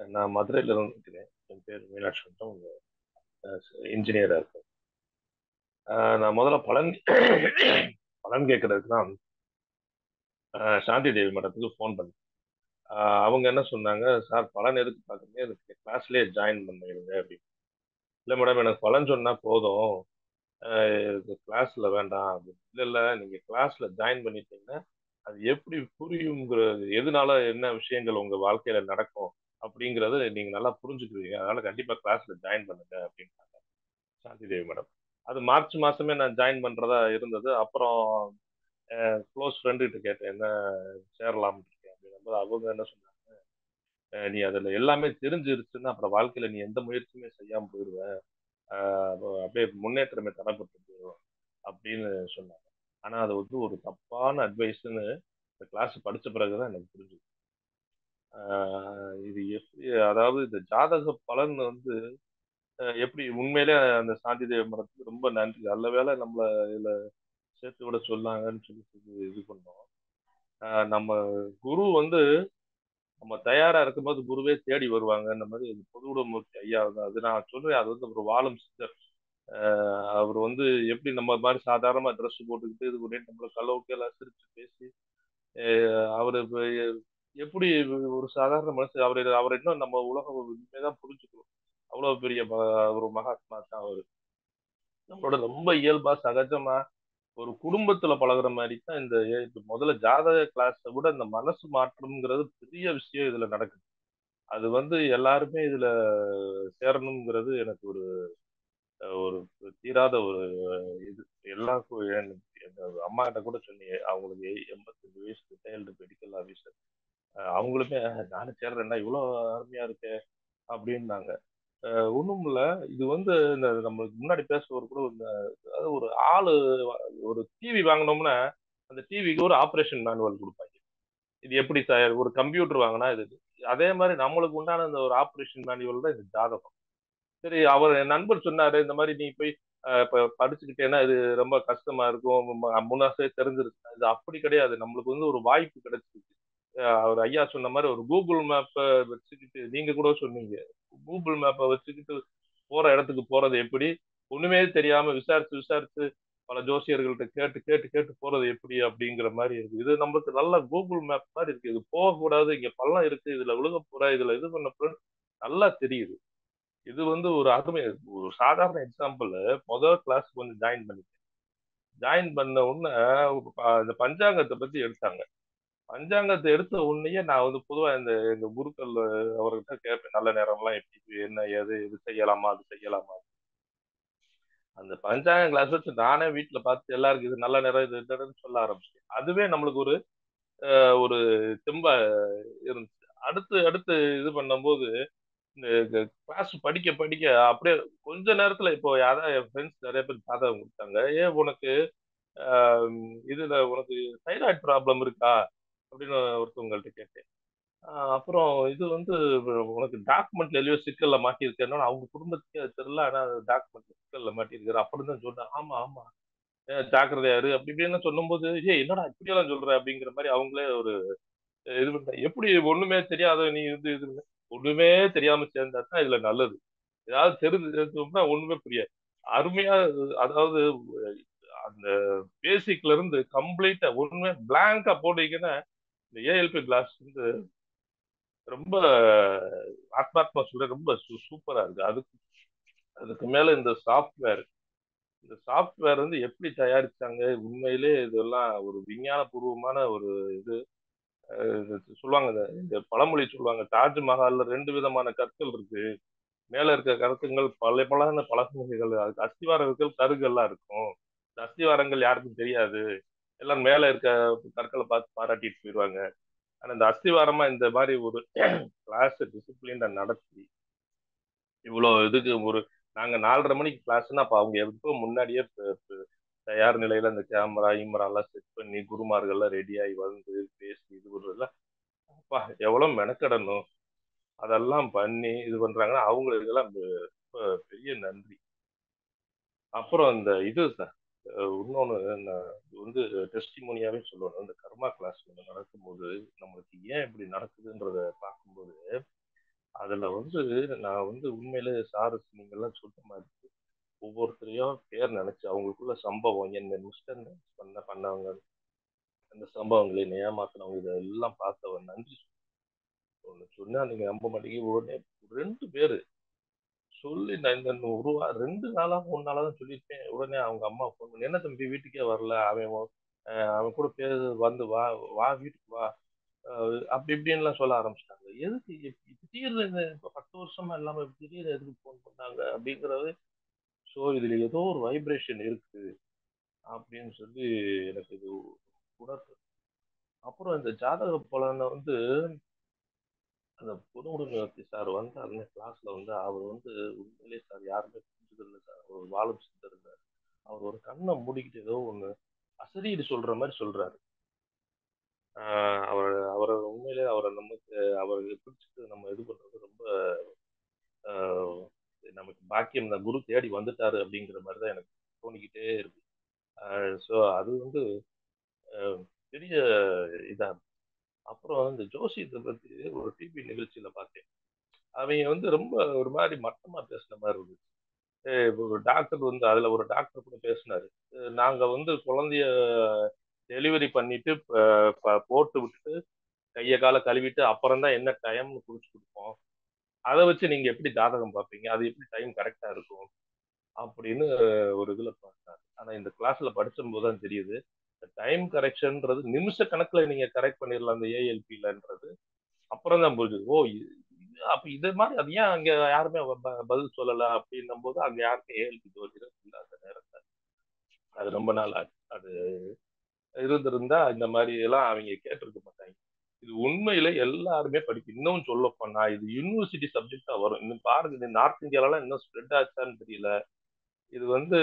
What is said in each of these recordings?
நான் மதுரையில இருந்து இருக்கிறேன் என் பேர் மீனாட்சி உங்க இன்ஜினியரா இருக்கேன் ஆஹ் நான் முதல்ல பலன் பலன் கேட்கறதுக்கு தான் ஆஹ் சாந்தி தேவி மேடத்துக்கு ஃபோன் பண்ணேன் ஆஹ் அவங்க என்ன சொன்னாங்க சார் பலன் எதுக்கு பார்க்குறீங்க எனக்கு கிளாஸ்லேயே ஜாயின் பண்ணிடுங்க அப்படின்னு இல்லை மேடம் எனக்கு பலன் சொன்னா போதும் கிளாஸ்ல வேண்டாம் அப்படின்னு இல்லை இல்லை நீங்க கிளாஸ்ல ஜாயின் பண்ணிட்டீங்கன்னா அது எப்படி புரியுங்கிறது எதனால என்ன விஷயங்கள் உங்க வாழ்க்கையில நடக்கும் அப்படிங்கறத நீங்க நல்லா புரிஞ்சுக்குவீங்க அதனால கண்டிப்பா கிளாஸ்ல ஜாயின் பண்ணுங்க அப்படின்னாங்க சாந்தி தேவி மேடம் அது மார்ச் மாசமே நான் ஜாயின் பண்றதா இருந்தது அப்புறம் க்ளோஸ் ஃப்ரெண்டு கிட்ட கேட்டேன் என்ன சேரலாம் இருக்கேன் அப்படிங்கும்போது அவங்க என்ன சொன்னாங்க அஹ் நீ அதுல எல்லாமே தெரிஞ்சிருச்சுன்னா அப்புறம் வாழ்க்கையில நீ எந்த முயற்சியுமே செய்யாம போயிடுவ ஆஹ் அப்போ அப்படியே முன்னேற்றமே தடைப்பட்டு போயிடும் அப்படின்னு சொன்னாங்க ஆனா அது வந்து ஒரு தப்பான அட்வைஸ்ன்னு இந்த கிளாஸ் படிச்ச பிறகுதான் எனக்கு புரிஞ்சுது ஆஹ் இது எப்படி அதாவது இந்த ஜாதக பலன் வந்து அஹ் எப்படி உண்மையிலே அந்த சாந்தி தேவி மரத்துக்கு ரொம்ப நன்றி நல்ல வேளை நம்மள இதுல சேர்த்து விட சொன்னாங்கன்னு சொல்லி சொல்லி இது பண்ணோம் ஆஹ் நம்ம குரு வந்து நம்ம தயாரா இருக்கும்போது குருவே தேடி வருவாங்க இந்த மாதிரி இது பொதுவுடமூர்த்தி ஐயா தான் அது நான் சொல்றேன் அது வந்து ஒரு வாழும் சித்தர் ஆஹ் அவர் வந்து எப்படி நம்ம மாதிரி சாதாரணமா ட்ரெஸ் போட்டுக்கிட்டு இது பண்ணிட்டு நம்மள கலவுக்கெல்லாம் சிரிச்சு பேசி ஆஹ் அவரு இப்ப எப்படி ஒரு சாதாரண மனுஷன் அவர் அவர் இன்னும் நம்ம உலகம் உண்மைதான் புரிஞ்சுக்கணும் அவ்வளவு பெரிய ம- ஒரு மகாத்மா தான் அவரு நம்மளோட ரொம்ப இயல்பா சகஜமா ஒரு குடும்பத்துல பழகுற மாதிரி தான் இந்த இது முதல்ல ஜாதக கிளாஸை விட இந்த மனசு மாற்றம்ங்கிறது பெரிய விஷயம் இதுல நடக்குது அது வந்து எல்லாருமே இதுல சேரணுங்கிறது எனக்கு ஒரு ஒரு தீராத ஒரு இது எல்லாருக்கும் என்- எங்க அம்மா கிட்ட கூட சொன்னீங்க அவங்களுக்கு எண்பத்தஞ்சு வயசு ரிட்டையர்டு மெடிக்கல் ஆஃபீஸர் அவங்களுமே நானும் சேர்றேன்னா இவ்வளவு அருமையா இருக்கே அப்படின்னாங்க அஹ் ஒண்ணும் இல்ல இது வந்து இந்த நம்மளுக்கு முன்னாடி பேசுறவர் கூட இந்த அதாவது ஒரு ஆளு ஒரு டிவி வாங்கினோம்னா அந்த டிவிக்கு ஒரு ஆபரேஷன் மேனுவல் கொடுப்பாங்க இது எப்படி தயார் ஒரு கம்ப்யூட்டர் வாங்கினா இது அதே மாதிரி நம்மளுக்கு உண்டான இந்த ஒரு ஆபரேஷன் மேனுவல் தான் இந்த ஜாதகம் சரி அவர் என் நண்பர் சொன்னாரு இந்த மாதிரி நீ போய் அஹ், இப்ப படிச்சுக்கிட்டேன்னா இது ரொம்ப கஷ்டமா இருக்கும் மு- முன்னாசே தெரிஞ்சிருச்சு இது அப்படி கிடையாது நம்மளுக்கு வந்து ஒரு வாய்ப்பு கிடைச்சிருக்கு அஹ், அவர் ஐயா சொன்ன மாதிரி ஒரு கூகுள் மேப்பை வச்சுக்கிட்டு நீங்க கூட சொன்னீங்க கூகுள் மேப்பை வச்சுக்கிட்டு போற இடத்துக்கு போறது எப்படி ஒண்ணுமே தெரியாம விசாரிச்சு விசாரிச்சு பல ஜோசியர்கள்ட்ட கேட்டு கேட்டு கேட்டு போறது எப்படி அப்படிங்கிற மாதிரி இருக்கு இது நமக்கு நல்ல கூகுள் மேப் மாதிரி இருக்கு இது போகக்கூடாது இங்க பள்ளம் இருக்கு இதுல விழுக போற இதுல இது பண்ண போற நல்லா தெரியுது இது வந்து ஒரு அருமை ஒரு சாதாரண எக்ஸாம்பிள் முதல் கிளாஸ் கொஞ்சம் ஜாயின் பண்ணிட்டேன் ஜாயின் பண்ண உடனே அஹ் இந்த பஞ்சாங்கத்தை பத்தி எடுத்தாங்க பஞ்சாங்கத்தை எடுத்த உடனேயே நான் வந்து பொதுவா இந்த எங்க குருக்கள் அவர்கிட்ட கேட்பேன் நல்ல நேரம்லாம் எப்படி என்ன ஏது இது செய்யலாமா அது செய்யலாமா அந்த பஞ்சாங்க கிளாஸ் வச்சு நானே வீட்டுல பார்த்து எல்லாருக்கும் இது நல்ல நேரம் இது இதுன்னு சொல்ல ஆரம்பிச்சேன் அதுவே நம்மளுக்கு ஒரு அஹ், ஒரு தெம்பா இருந்துச்சு அடுத்து அடுத்து இது பண்ணும்போது இந்த கிளாஸ் படிக்க படிக்க அப்படியே கொஞ்ச நேரத்துல இப்போ யாராவது என் ஃப்ரெண்ட்ஸ் நிறைய பேர் ஜாதகம் கொடுத்தாங்க ஏன் உனக்கு ஆஹ், இதுல உனக்கு தைராய்டு ப்ராப்ளம் இருக்கா அப்படின்னு ஒருத்தவங்கள்ட்ட கேட்டேன் ஆஹ், அப்புறம் இது வந்து உனக்கு டாக்குமெண்ட்ல எதுலயோ சிக்கல்ல மாட்டியிருக்கேன்னு அவங்க குடும்பத்துக்கே அது தெரியல ஆனா டாக்குமெண்ட்ல சிக்கல்ல மாட்டியிருக்காரு அப்படின்னு தான் சொன்னேன் ஆமா ஆமா ஏன் ஜாக்கிரதையா இரு அப்படி இப்படின்னு சொல்லும்போது ஏய் என்னடா இப்படியெல்லாம் சொல்ற அப்படிங்கிற மாதிரி அவங்களே ஒரு இது பண்ண எப்படி ஒண்ணுமே தெரியாத நீ வந்து இது பண்ண- ஒண்ணுமே தெரியாம சேர்ந்தா தான் இதுல நல்லது ஏதாவது தெரிஞ்சு தெரிஞ்சோம்னா ஒண்ணுமே புரியாது அருமையா அதாவது அந்த பேசிக்ல இருந்து கம்ப்ளீட்டா ஒண்ணுமே பிளாங்கா போட்டீங்கன்னா இந்த ஏஎல்பி கிளாஸ் வந்து ரொம்ப ஆத்மாத்மா சொல்ற ரொம்ப சூ- சூப்பரா இருக்கு அதுக்கு அதுக்கு மேல இந்த சாஃப்ட்வேர் இந்த சாஃப்ட்வேர் வந்து எப்படி தயாரிச்சாங்க உண்மையிலே இதெல்லாம் ஒரு விஞ்ஞான பூர்வமான ஒரு இது அஹ், இது சொல்லுவாங்க இந்த இந்த பழமொழி சொல்லுவாங்க தாஜ்மஹால்ல ரெண்டு விதமான கற்கள் இருக்கு மேல இருக்க கற்கங்கள் பல பல பழங்குகைகள் அதுக்கு அஸ்திவாரங்கள் கருகள்லாம் இருக்கும் இந்த அஸ்திவாரங்கள் யாருக்கும் தெரியாது எல்லாம் மேல இருக்க கற்களை பார்த்து பாராட்டிட்டு போயிடுவாங்க ஆனா இந்த அஸ்திவாரமா இந்த மாதிரி ஒரு கிளாஸ் டிசிப்ளின் நடத்தி இவ்வளவு இதுக்கு ஒரு நாங்க நாலரை மணிக்கு கிளாஸ்னா அப்ப அவங்க எப்போ முன்னாடியே ப- ப- தயார் நிலையில அந்த கேமரா ஈமரா எல்லாம் செட் பண்ணி குருமார்கள்லாம் ரெடி ஆகி வந்து பேசி இது பண்றதுலாம் அப்பா எவ்வளவு மெனக்கடணும் அதெல்லாம் பண்ணி இது பண்றாங்கன்னா அவங்களுக்கு எல்லாம் ரொம்ப பெரிய நன்றி அப்புறம் இந்த இது சார் இன்னொன்று நான் இது வந்து டெஸ்டிமோனியாவே சொல்லணும் இந்த கர்மா கிளாஸ் நடக்கும்போது நம்மளுக்கு ஏன் இப்படி நடக்குதுன்றத பார்க்கும்போது அதுல வந்து நான் வந்து உண்மையிலே சார் நீங்க எல்லாம் சொல்ற மாதிரி ஒவ்வொருத்தரையும் பேர் நினைச்சு அவங்களுக்குள்ள சம்பவம் என்ன மிஸ்டர் பண்ண பண்ணவங்க அந்த சம்பவங்களை என்னை ஏமாத்தினவங்க இதெல்லாம் பார்த்தவன் நன்றி ஒன்று சொன்னா நீங்க நம்ப மாட்டீங்க உடனே ரெண்டு பேரு சொல்லி நான் இந்த ஒரு வா ரெண்டு நாளா மூணு நாளா தான் சொல்லியிருப்பேன் உடனே அவங்க அம்மா ஃபோன் பண்ணி என்ன தம்பி வீட்டுக்கே வரல அவன் உன்- அஹ் அவன் கூட பேர் வந்து வா வா வீட்டுக்கு வா அஹ் அப்படி இப்படின்லாம் சொல்ல ஆரம்பிச்சிட்டாங்க எதுக்கு இப்ப திடீர்னு இந்த இப்ப பத்து வருஷமா இல்லாம திடீர்னு எதுக்கு ஃபோன் பண்ணாங்க அப்படிங்கறது ஸோ இதுல ஏதோ ஒரு வைப்ரேஷன் இருக்கு அப்படின்னு சொல்லி எனக்கு இது உணர்த்து அப்புறம் இந்த ஜாதக பலனை வந்து அந்த புதுமுடிமூர்த்தி சார் வந்து அந்த கிளாஸ்ல வந்து அவர் வந்து உண்மையிலே சார் யாருமே புரிஞ்சது இல்லை சார் அவர் வாழும் சித்தர் இருந்தார் அவர் ஒரு கண்ணை மூடிக்கிட்டு ஏதோ ஒண்ணு அசரீடு சொல்ற மாதிரி சொல்றாரு ஆஹ் அவர் அவரை உண்மையிலே அவரை நமக்கு அவரை பிடிச்சிட்டு நம்ம இது பண்றது ரொம்ப ஆஹ் நமக்கு பாக்கியம் இந்த குரு தேடி வந்துட்டாரு அப்படிங்கிற மாதிரி தான் எனக்கு தோணிக்கிட்டே இருக்கு ஸோ அது வந்து ஆஹ் பெரிய இதா அப்புறம் இந்த ஜோசியத்தை பத்தி ஒரு டிவி நிகழ்ச்சியில பார்த்தேன் அவங்க வந்து ரொம்ப ஒரு மாதிரி மட்டமா பேசின மாதிரி இருந்துச்சு ஏய், ஒரு டாக்டர் வந்து அதுல ஒரு டாக்டர் கூட பேசினாரு அஹ் நாங்க வந்து குழந்தைய டெலிவரி பண்ணிட்டு ப- ப- போட்டு விட்டுட்டு கையை காலை கழுவிட்டு அப்புறம் தான் என்ன டைம்னு குறிச்சு கொடுப்போம் அதை வச்சு நீங்க எப்படி ஜாதகம் பார்ப்பீங்க அது எப்படி டைம் கரெக்டா இருக்கும் அப்படின்னு ஒரு இதுல பார்த்தாரு ஆனா இந்த கிளாஸ்ல படிச்சும் போது தான் தெரியுது டைம் கரெக்ஷன்ன்றது நிமிஷ கணக்குல நீங்க கரெக்ட் பண்ணிடலாம் அந்த ஏஎல்பிலன்றது அப்புறம் தான் புரிஞ்சுது ஓ இது இது- அப்ப இது மாதிரி அது ஏன் அங்க யாருமே ப- பதில் சொல்லல அப்படின்னும் போது அங்க யாருக்கும் ஏஎல்பி ஜோதிடம் இல்லாத நேரத்துல அது ரொம்ப நாள் ஆச்சு அது இருந்திருந்தா இந்த மாதிரி எல்லாம் அவங்க கேட்டிருக்க மாட்டாங்க இது உண்மையில எல்லாருமே படிக்கும் இன்னும் சொல்ல போனா இது யூனிவர்சிட்டி சப்ஜெக்டா வரும் இன்னும் பாருங்க இது நார்த் இந்தியாலாம் இன்னும் ஸ்ப்ரெட் ஆச்சான்னு தெரியல இது வந்து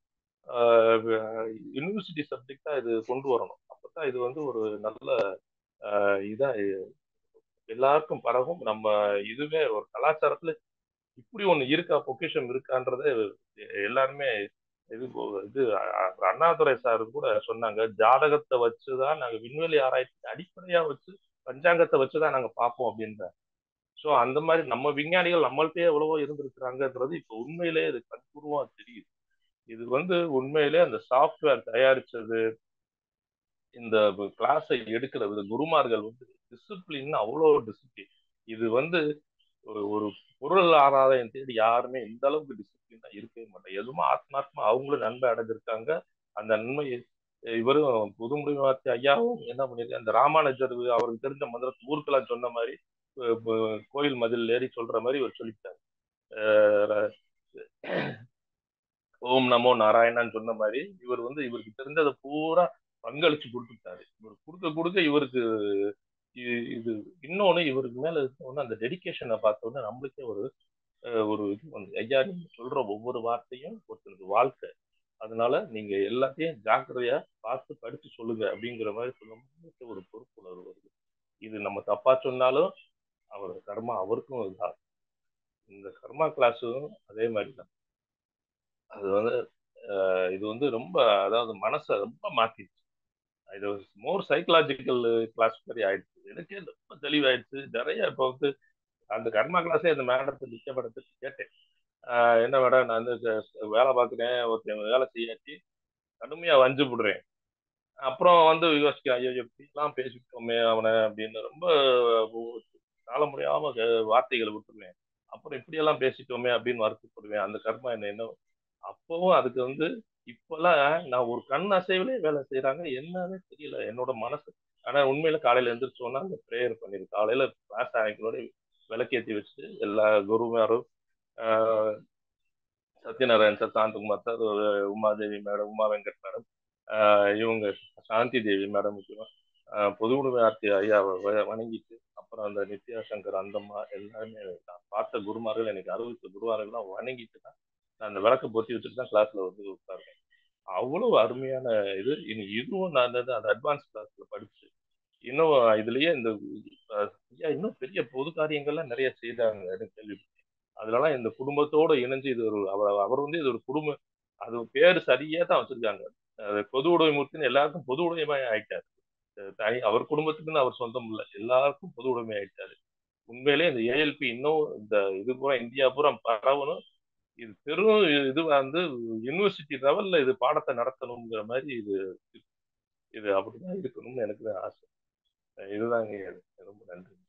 யூனிவர்சிட்டி சப்ஜெக்டா இது கொண்டு வரணும் அப்பதான் இது வந்து ஒரு நல்ல ஆஹ் இதா எல்லாருக்கும் பரவும் நம்ம இதுவே ஒரு கலாச்சாரத்துல இப்படி ஒண்ணு இருக்கா பொக்கிஷம் இருக்கான்றத எல்லாருமே இது போ- இது அ- அண்ணாதுரை சார் கூட சொன்னாங்க ஜாதகத்தை வச்சுதான் நாங்க விண்வெளி ஆராய்ச்சி அடிப்படையா வச்சு பஞ்சாங்கத்தை வச்சுதான் நாங்க பார்ப்போம் அப்படின்ற சோ அந்த மாதிரி நம்ம விஞ்ஞானிகள் நம்மள்ட்டயே எவ்வளவோ இருந்திருக்கிறாங்கன்றது இப்ப உண்மையிலே இது கண்பூர்வமா தெரியுது இது வந்து உண்மையிலே அந்த சாஃப்ட்வேர் தயாரிச்சது இந்த கிளாஸை எடுக்கிறது இந்த குருமார்கள் வந்து டிசிப்ளின் அவ்வளோ டிசிப்ளின் இது வந்து ஒரு ஒரு பொருள் ஆராதனை தேடி யாருமே இந்த அளவுக்கு டிசிப்ளினா இருக்கவே மாட்டாங்க எதுவுமே ஆத்மார்த்தமா அவங்களும் நன்மை அடைஞ்சிருக்காங்க அந்த நன்மை இவரும் புதுமுடிவார்த்தை ஐயாவும் என்ன பண்ணிருக்காங்க அந்த ராமானுஜர் அவருக்கு தெரிஞ்ச மந்திரத்தை ஊருக்கெல்லாம் சொன்ன மாதிரி அஹ் ப- கோயில் மதில் ஏறி சொல்ற மாதிரி இவர் சொல்லிட்டாங்க அஹ் ஓம் நமோ நாராயணான்னு சொன்ன மாதிரி இவர் வந்து இவருக்கு தெரிஞ்சதை பூரா பங்களிச்சு கொடுத்துட்டாரு இவர் கொடுக்க கொடுக்க இவருக்கு இ- இது இன்னொன்னு இவருக்கு மேல இருக்க அந்த டெடிகேஷனை பார்த்த உடனே நம்மளுக்கே ஒரு அஹ், ஒரு இது வந்து ஐயா நீங்க சொல்ற ஒவ்வொரு வார்த்தையும் ஒருத்தருக்கு வாழ்க்கை அதனால நீங்க எல்லாத்தையும் ஜாக்கிரதையா பார்த்து படிச்சு சொல்லுங்க அப்படிங்கிற மாதிரி சொல்லும்போது ஒரு பொறுப்புணர்வு வருது இது நம்ம தப்பா சொன்னாலும் அவர் கர்மா அவருக்கும் இதுதான் இந்த கர்மா கிளாஸும் அதே மாதிரி தான் அது வந்து அஹ், இது வந்து ரொம்ப அதாவது மனசை ரொம்ப மாத்திடுச்சு இது மோர் சைக்கலாஜிக்கல் கிளாஸ் மாதிரி ஆயிடுச்சு எனக்கே ரொம்ப தெளிவாயிடுச்சு நிறைய இப்போ வந்து அந்த கர்மா கிளாஸே அந்த மேடத்தை நிச்சயப்படுத்தி கேட்டேன் ஆஹ் என்ன மேடம் நான் வந்து க- வேலை பார்க்குறேன் ஒருத்தன் வேலை செய்யாச்சு கடுமையா வஞ்சு விடுறேன் அப்புறம் வந்து யோசிக்க ஐயோ எப்படிலாம் பேசிட்டோமே அவனை அப்படின்னு ரொம்ப கால முடியாம க- வார்த்தைகளை விட்டுருவேன் அப்புறம் இப்படியெல்லாம் பேசிட்டோமே அப்படின்னு வருத்தப்படுவேன் அந்த கர்மா என்ன என்ன அப்பவும் அதுக்கு வந்து இப்பெல்லாம் நான் ஒரு கண் அசைவிலே வேலை செய்யறாங்க என்னன்னு தெரியல என்னோட மனசு ஆனா உண்மையில காலையில எழுந்திரிச்சோன்னா அந்த ப்ரேயர் பண்ணிரு காலையில கிளாஸ் ஆகிகளோட விளக்கேத்தி வச்சுட்டு எல்லா குருமாரும் ஆஹ் சத்யநாராயண் சார் சாந்தகுமார் சார் ஒரு உமாதேவி மேடம் உமா வெங்கட் மேடம் ஆஹ் இவங்க சாந்தி தேவி மேடம் முக்கியமா ஆஹ் பொது உடைமை ஆர்த்தி ஐயாவை வ- வணங்கிட்டு அப்புறம் அந்த நித்யா சங்கர் அந்தம்மா எல்லாருமே நான் பார்த்த குருமார்கள் எனக்கு அறிவித்த குருமார்கள்லாம் வணங்கிட்டு தான் நான் அந்த விளக்க பொத்தி வச்சுட்டு தான் கிளாஸ்ல வந்து உட்காருவேன் அவ்வளவு அருமையான இது இனி இதுவும் நான் வந்து அந்த அட்வான்ஸ் கிளாஸ்ல படிச்சு இன்னும் இதுலயே இந்த அஹ், ஐயா இன்னும் பெரிய பொது காரியங்கள்லாம் நிறைய செய்தாங்க எனக்கு கேள்விப்பட்டேன் அதனால இந்த குடும்பத்தோட இணைஞ்சு இது ஒரு அவர் அவர் வந்து இது ஒரு குடும்ப அது பேர் சரியா தான் வச்சிருக்காங்க அது பொது உடைமைமூர்த்தின்னு எல்லாருக்கும் பொது உடைமை ஆயிட்டாரு அஹ் தனி அவர் குடும்பத்துக்குன்னு அவர் சொந்தம் இல்லை எல்லாருக்கும் பொது உடைமை ஆயிட்டாரு உண்மையிலே இந்த ஏஎல்பி இன்னும் இந்த இது பூரா இந்தியா பூரா பரவணும் இது பெரும் இது வந்து யூனிவர்சிட்டி லெவல்ல இது பாடத்தை நடத்தணுங்கிற மாதிரி இது இது அப்படிதான் இருக்கணும்னு எனக்கு ஆசை இதுதாங்க ரொம்ப நன்றி